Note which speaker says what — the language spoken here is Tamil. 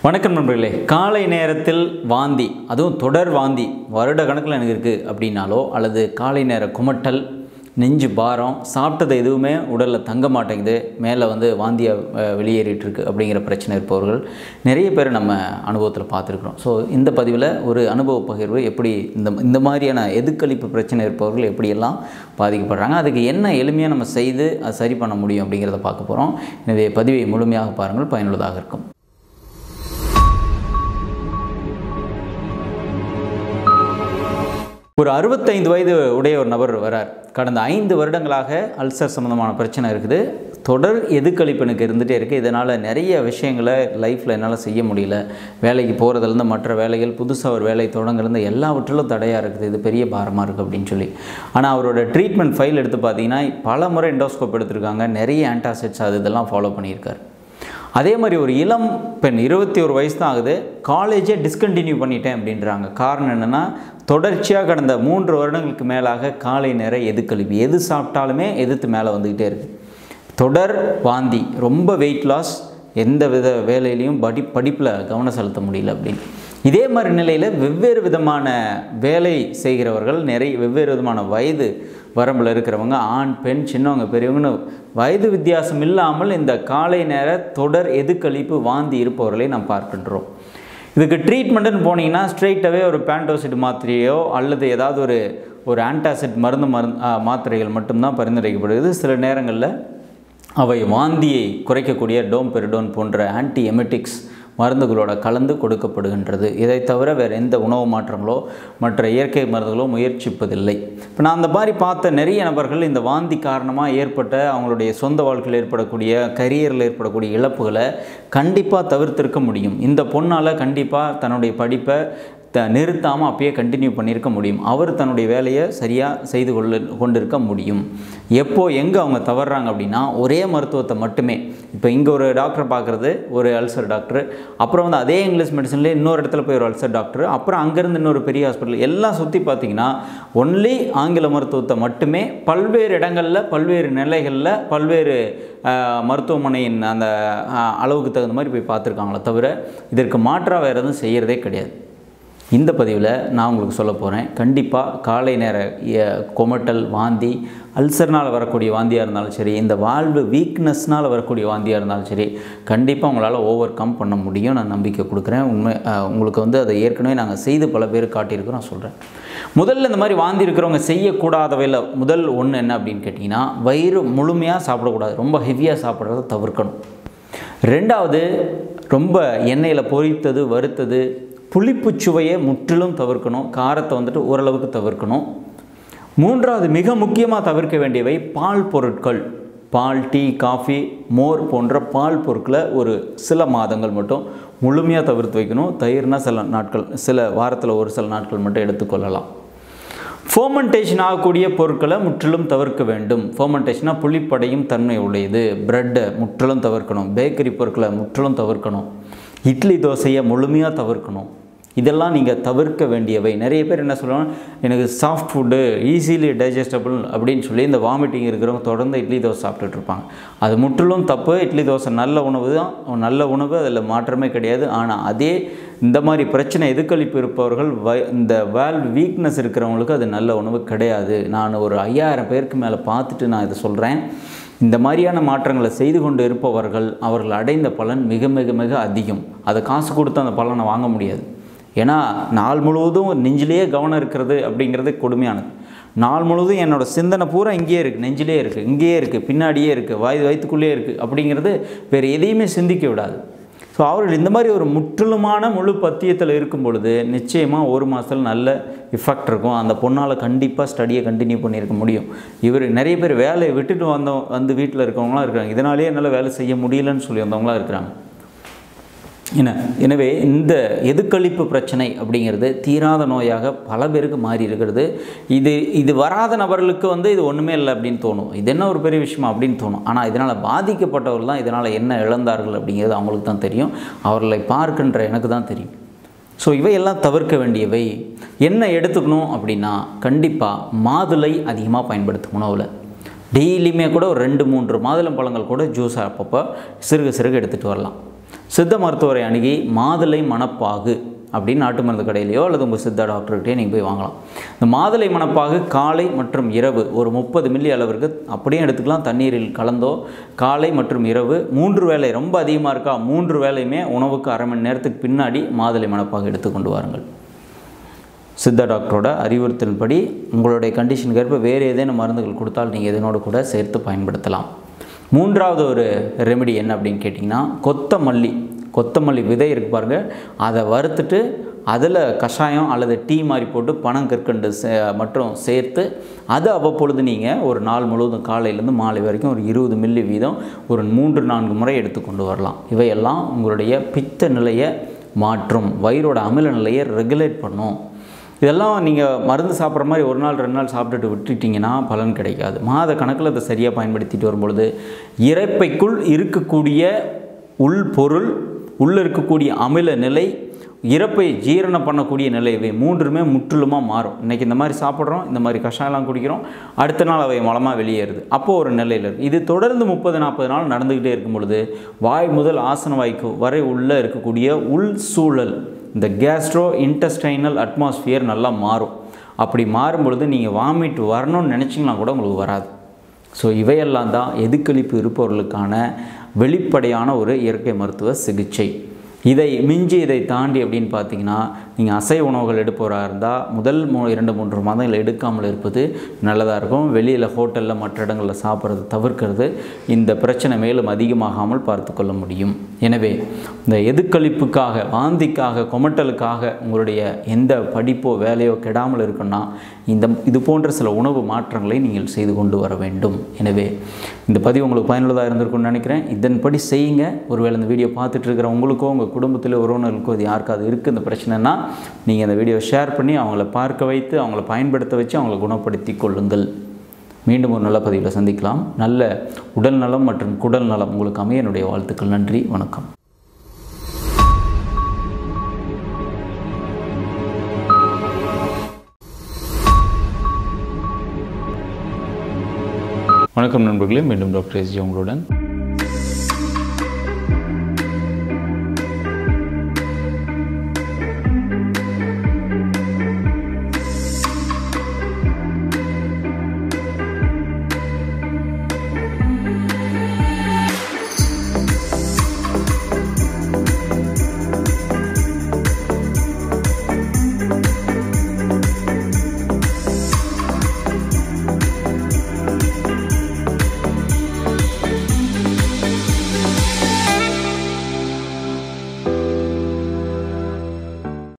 Speaker 1: வணக்கம் நண்பர்களே காலை நேரத்தில் வாந்தி அதுவும் தொடர் வாந்தி வருட கணக்கில் எனக்கு இருக்குது அப்படின்னாலோ அல்லது காலை நேர குமட்டல் நெஞ்சு பாரம் சாப்பிட்டது எதுவுமே உடலில் தங்க மாட்டேங்குது மேலே வந்து வாந்தியை வெளியேறிட்டு இருக்கு அப்படிங்கிற பிரச்சனை இருப்பவர்கள் நிறைய பேர் நம்ம அனுபவத்தில் பார்த்துருக்குறோம் ஸோ இந்த பதிவில் ஒரு அனுபவ பகிர்வு எப்படி இந்த இந்த மாதிரியான எதுக்களிப்பு பிரச்சனை இருப்பவர்கள் எப்படியெல்லாம் பாதிக்கப்படுறாங்க அதுக்கு என்ன எளிமையாக நம்ம செய்து அது சரி பண்ண முடியும் அப்படிங்கிறத பார்க்க போகிறோம் எனவே பதிவை முழுமையாக பாருங்கள் பயனுள்ளதாக இருக்கும் ஒரு அறுபத்தைந்து வயது உடைய ஒரு நபர் வரார் கடந்த ஐந்து வருடங்களாக அல்சர் சம்மந்தமான பிரச்சனை இருக்குது தொடர் எதுக்களிப்பு எனக்கு இருந்துகிட்டே இருக்குது இதனால் நிறைய விஷயங்களை லைஃப்பில் என்னால் செய்ய முடியல வேலைக்கு போகிறதுலேருந்து மற்ற வேலைகள் புதுசாக ஒரு வேலை தொடங்குறது எல்லாவற்றிலும் தடையாக இருக்குது இது பெரிய பாரமாக இருக்குது அப்படின்னு சொல்லி ஆனால் அவரோட ட்ரீட்மெண்ட் ஃபைல் எடுத்து பார்த்தீங்கன்னா பல முறை எண்டோஸ்கோப் எடுத்திருக்காங்க நிறைய ஆன்டாசிட்ஸ் அது இதெல்லாம் ஃபாலோ பண்ணியிருக்காரு அதே மாதிரி ஒரு இளம் பெண் இருபத்தி ஒரு வயசு தான் ஆகுது காலேஜே டிஸ்கண்டினியூ பண்ணிட்டேன் அப்படின்றாங்க காரணம் என்னென்னா தொடர்ச்சியாக கடந்த மூன்று வருடங்களுக்கு மேலாக காலை நேரம் எதுக்கழிவு எது சாப்பிட்டாலுமே எதிர்த்து மேலே வந்துக்கிட்டே இருக்குது தொடர் வாந்தி ரொம்ப வெயிட் லாஸ் எந்த வித வேலையிலையும் படி படிப்பில் கவனம் செலுத்த முடியல அப்படின்னு இதே மாதிரி நிலையில் வெவ்வேறு விதமான வேலை செய்கிறவர்கள் நிறைய வெவ்வேறு விதமான வயது வரம்பில் இருக்கிறவங்க ஆண் பெண் சின்னவங்க பெரியவங்கன்னு வயது வித்தியாசம் இல்லாமல் இந்த காலை நேர தொடர் எதுக்களிப்பு வாந்தி இருப்பவர்களை நாம் பார்க்கின்றோம் இதுக்கு ட்ரீட்மெண்ட்டுன்னு போனீங்கன்னா ஸ்ட்ரெயிட்டாகவே ஒரு பேண்டோசிட் மாத்திரையோ அல்லது ஏதாவது ஒரு ஒரு ஆன்டாசிட் மருந்து மருந்து மாத்திரைகள் மட்டும்தான் பரிந்துரைக்கப்படுகிறது சில நேரங்களில் அவை வாந்தியை குறைக்கக்கூடிய டோம் பெரிடோன் போன்ற ஆன்டி எமெட்டிக்ஸ் மருந்துகளோட கலந்து கொடுக்கப்படுகின்றது இதை தவிர வேறு எந்த உணவு மாற்றங்களோ மற்ற இயற்கை மருந்துகளோ முயற்சிப்பதில்லை இப்போ நான் அந்த மாதிரி பார்த்த நிறைய நபர்கள் இந்த வாந்தி காரணமாக ஏற்பட்ட அவங்களுடைய சொந்த வாழ்க்கையில் ஏற்படக்கூடிய கரியரில் ஏற்படக்கூடிய இழப்புகளை கண்டிப்பாக தவிர்த்திருக்க முடியும் இந்த பொண்ணால் கண்டிப்பாக தன்னுடைய படிப்பை த நிறுத்தாமல் அப்பயே கண்டினியூ பண்ணியிருக்க முடியும் அவர் தன்னுடைய வேலையை சரியாக செய்து கொள்ள கொண்டிருக்க முடியும் எப்போ எங்கே அவங்க தவறுறாங்க அப்படின்னா ஒரே மருத்துவத்தை மட்டுமே இப்போ இங்கே ஒரு டாக்டர் பார்க்குறது ஒரு அல்சர் டாக்டர் அப்புறம் வந்து அதே இங்கிலீஷ் மெடிசன்லேயே இன்னொரு இடத்துல போய் ஒரு அல்சர் டாக்டர் அப்புறம் அங்கேருந்து இன்னொரு பெரிய ஹாஸ்பிட்டல் எல்லாம் சுற்றி பார்த்தீங்கன்னா ஒன்லி ஆங்கில மருத்துவத்தை மட்டுமே பல்வேறு இடங்களில் பல்வேறு நிலைகளில் பல்வேறு மருத்துவமனையின் அந்த அளவுக்கு தகுந்த மாதிரி போய் பார்த்துருக்காங்களே தவிர இதற்கு மாற்றாக வேறு எதுவும் செய்கிறதே கிடையாது இந்த பதிவில் நான் உங்களுக்கு சொல்ல போகிறேன் கண்டிப்பாக காலை நேர கொமட்டல் வாந்தி அல்சர்னால் வரக்கூடிய வாந்தியாக இருந்தாலும் சரி இந்த வாழ்வு வீக்னஸ்னால் வரக்கூடிய வாந்தியாக இருந்தாலும் சரி கண்டிப்பாக உங்களால் ஓவர் கம் பண்ண முடியும் நான் நம்பிக்கை கொடுக்குறேன் உண்மை உங்களுக்கு வந்து அதை ஏற்கனவே நாங்கள் செய்து பல பேர் காட்டியிருக்கோம் நான் சொல்கிறேன் முதல்ல இந்த மாதிரி வாந்தி இருக்கிறவங்க செய்யக்கூடாதவையில் முதல் ஒன்று என்ன அப்படின்னு கேட்டிங்கன்னா வயிறு முழுமையாக சாப்பிடக்கூடாது ரொம்ப ஹெவியாக சாப்பிட்றத தவிர்க்கணும் ரெண்டாவது ரொம்ப எண்ணெயில் பொரித்தது வறுத்தது புளிப்பு சுவையை முற்றிலும் தவிர்க்கணும் காரத்தை வந்துட்டு ஓரளவுக்கு தவிர்க்கணும் மூன்றாவது மிக முக்கியமாக தவிர்க்க வேண்டியவை பால் பொருட்கள் பால் டீ காஃபி மோர் போன்ற பால் பொருட்களை ஒரு சில மாதங்கள் மட்டும் முழுமையாக தவிர்த்து வைக்கணும் தயிர்னால் சில நாட்கள் சில வாரத்தில் ஒரு சில நாட்கள் மட்டும் எடுத்துக்கொள்ளலாம் ஃபோமெண்டேஷன் ஆகக்கூடிய பொருட்களை முற்றிலும் தவிர்க்க வேண்டும் ஃபோமெண்டேஷனாக புளிப்படையும் தன்மை உடையது ப்ரெட்டை முற்றிலும் தவிர்க்கணும் பேக்கரி பொருட்களை முற்றிலும் தவிர்க்கணும் இட்லி தோசையை முழுமையாக தவிர்க்கணும் இதெல்லாம் நீங்கள் தவிர்க்க வேண்டியவை நிறைய பேர் என்ன சொல்லுவாங்க எனக்கு சாஃப்ட் ஃபுட்டு ஈஸிலி டைஜஸ்டபிள் அப்படின்னு சொல்லி இந்த வாமிட்டிங் இருக்கிறவங்க தொடர்ந்து இட்லி தோசை சாப்பிட்டுட்டு இருப்பாங்க அது முற்றிலும் தப்பு இட்லி தோசை நல்ல உணவு தான் நல்ல உணவு அதில் மாற்றமே கிடையாது ஆனால் அதே இந்த மாதிரி பிரச்சனை எதுக்களிப்பு இருப்பவர்கள் வ இந்த வேல் வீக்னஸ் இருக்கிறவங்களுக்கு அது நல்ல உணவு கிடையாது நான் ஒரு ஐயாயிரம் பேருக்கு மேலே பார்த்துட்டு நான் இதை சொல்கிறேன் இந்த மாதிரியான மாற்றங்களை செய்து கொண்டு இருப்பவர்கள் அவர்கள் அடைந்த பலன் மிக மிக மிக அதிகம் அதை காசு கொடுத்து அந்த பலனை வாங்க முடியாது ஏன்னா நாள் முழுவதும் நெஞ்சிலேயே கவனம் இருக்கிறது அப்படிங்கிறது கொடுமையானது நாள் முழுவதும் என்னோடய சிந்தனை பூரா இங்கேயே இருக்குது நெஞ்சிலே இருக்குது இங்கேயே இருக்குது பின்னாடியே இருக்குது வாய் வயிற்றுக்குள்ளேயே இருக்குது அப்படிங்கிறது வேறு எதையுமே சிந்திக்க விடாது ஸோ அவர்கள் இந்த மாதிரி ஒரு முற்றிலுமான முழு பத்தியத்தில் இருக்கும் பொழுது நிச்சயமாக ஒரு மாதத்தில் நல்ல இஃபெக்ட் இருக்கும் அந்த பொண்ணால் கண்டிப்பாக ஸ்டடியை கண்டினியூ பண்ணியிருக்க முடியும் இவர் நிறைய பேர் வேலையை விட்டுட்டு வந்தோம் வந்து வீட்டில் இருக்கவங்களாம் இருக்கிறாங்க இதனாலேயே என்னால் வேலை செய்ய முடியலன்னு சொல்லி வந்தவங்களாம் இருக்கிறாங்க என்ன எனவே இந்த எதுக்களிப்பு பிரச்சனை அப்படிங்கிறது தீராத நோயாக பல பேருக்கு மாறி இருக்கிறது இது இது வராத நபர்களுக்கு வந்து இது ஒன்றுமே இல்லை அப்படின்னு தோணும் இது என்ன ஒரு பெரிய விஷயமா அப்படின்னு தோணும் ஆனால் இதனால் பாதிக்கப்பட்டவர்கள் தான் இதனால் என்ன இழந்தார்கள் அப்படிங்கிறது அவங்களுக்கு தான் தெரியும் அவர்களை பார்க்கின்ற எனக்கு தான் தெரியும் ஸோ இவையெல்லாம் தவிர்க்க வேண்டியவை என்ன எடுத்துக்கணும் அப்படின்னா கண்டிப்பாக மாதுளை அதிகமாக பயன்படுத்தும் உணவில் டெய்லியுமே கூட ஒரு ரெண்டு மூன்று மாதுளம் பழங்கள் கூட ஜூஸ் அப்பப்போ சிறுக சிறுக எடுத்துகிட்டு வரலாம் சித்த மருத்துவரை அணுகி மாதுளை மணப்பாகு அப்படின்னு நாட்டு மருந்து கடையிலையோ அல்லது உங்கள் சித்தா டாக்டர்கிட்டே நீங்கள் போய் வாங்கலாம் இந்த மாதுளை மணப்பாகு காலை மற்றும் இரவு ஒரு முப்பது மில்லி அளவிற்கு அப்படியே எடுத்துக்கலாம் தண்ணீரில் கலந்தோ காலை மற்றும் இரவு மூன்று வேளை ரொம்ப அதிகமாக இருக்கா மூன்று வேளையுமே உணவுக்கு அரை மணி நேரத்துக்கு பின்னாடி மாதுளை மணப்பாகு எடுத்துக்கொண்டு வாருங்கள் சித்தா டாக்டரோட அறிவுறுத்தலின்படி உங்களுடைய கண்டிஷனுக்கு ஏற்ப வேறு ஏதேனும் மருந்துகள் கொடுத்தால் நீங்கள் இதனோடு கூட சேர்த்து பயன்படுத்தலாம் மூன்றாவது ஒரு ரெமெடி என்ன அப்படின்னு கேட்டிங்கன்னா கொத்தமல்லி கொத்தமல்லி விதை இருக்கு பாருங்க அதை வறுத்துட்டு அதில் கஷாயம் அல்லது டீ மாதிரி போட்டு பனம் கற்கண்டு சே மற்றும் சேர்த்து அது அவ்வப்பொழுது நீங்கள் ஒரு நாள் முழுவதும் காலையிலேருந்து மாலை வரைக்கும் ஒரு இருபது மில்லி வீதம் ஒரு மூன்று நான்கு முறை எடுத்துக்கொண்டு வரலாம் இவையெல்லாம் உங்களுடைய பித்த நிலையை மாற்றும் வயிறோட அமில நிலையை ரெகுலேட் பண்ணும் இதெல்லாம் நீங்கள் மருந்து சாப்பிட்ற மாதிரி ஒரு நாள் ரெண்டு நாள் சாப்பிட்டுட்டு விட்டுட்டிங்கன்னா பலன் கிடைக்காது மாத கணக்கில் அதை சரியாக பயன்படுத்திட்டு வரும்பொழுது இறைப்பைக்குள் இருக்கக்கூடிய உள்பொருள் உள்ளே இருக்கக்கூடிய அமில நிலை இறப்பை ஜீரணம் பண்ணக்கூடிய நிலை இவை மூன்றுமே முற்றிலுமாக மாறும் இன்றைக்கி இந்த மாதிரி சாப்பிட்றோம் இந்த மாதிரி கஷாயம்லாம் குடிக்கிறோம் அடுத்த நாள் அவை மலமாக வெளியேறுது அப்போது ஒரு நிலையில் இருக்குது இது தொடர்ந்து முப்பது நாற்பது நாள் நடந்துக்கிட்டே இருக்கும் பொழுது வாய் முதல் ஆசன வாய்க்கு வரை உள்ளே இருக்கக்கூடிய உள் சூழல் இந்த கேஸ்ட்ரோ இன்டஸ்டைனல் அட்மாஸ்பியர் நல்லா மாறும் அப்படி மாறும் பொழுது நீங்கள் வாமிட் வரணும்னு நினச்சிங்கன்னா கூட உங்களுக்கு வராது ஸோ இவையெல்லாம் தான் எதுக்களிப்பு இருப்பவர்களுக்கான வெளிப்படையான ஒரு இயற்கை மருத்துவ சிகிச்சை இதை மிஞ்சி இதை தாண்டி அப்படின்னு பார்த்தீங்கன்னா நீங்கள் அசைவ உணவுகள் எடுப்பவராக இருந்தால் முதல் மூ இரண்டு மூன்று மாதங்கள் எடுக்காமல் இருப்பது நல்லதாக இருக்கும் வெளியில் ஹோட்டலில் மற்ற இடங்களில் சாப்பிட்றது தவிர்க்கிறது இந்த பிரச்சனை மேலும் அதிகமாகாமல் பார்த்து கொள்ள முடியும் எனவே இந்த எதுக்களிப்புக்காக வாந்திக்காக கொமட்டலுக்காக உங்களுடைய எந்த படிப்போ வேலையோ கெடாமல் இருக்குன்னா இந்த இது போன்ற சில உணவு மாற்றங்களை நீங்கள் செய்து கொண்டு வர வேண்டும் எனவே இந்த பதிவு உங்களுக்கு பயனுள்ளதாக இருந்திருக்கும்னு நினைக்கிறேன் இதன்படி செய்யுங்க ஒருவேளை இந்த வீடியோ பார்த்துட்டு இருக்கிற உங்களுக்கோ உங்கள் குடும்பத்தில் உறவினருக்கோ இது யாருக்காவது இருக்குது இந்த பிரச்சனைனா நீங்கள் இந்த வீடியோ ஷேர் பண்ணி அவங்கள பார்க்க வைத்து அவங்கள பயன்படுத்த வச்சு அவங்கள குணப்படுத்தி கொள்ளுங்கள் மீண்டும் ஒரு நல்ல பதிவில் சந்திக்கலாம் நல்ல உடல் நலம் மற்றும் குடல் நலம் உங்களுக்கு அமைய என்னுடைய வாழ்த்துக்கள் நன்றி வணக்கம் வணக்கம் நண்பர்களே மீண்டும் டாக்டர் எஸ்ஜி உங்களுடன்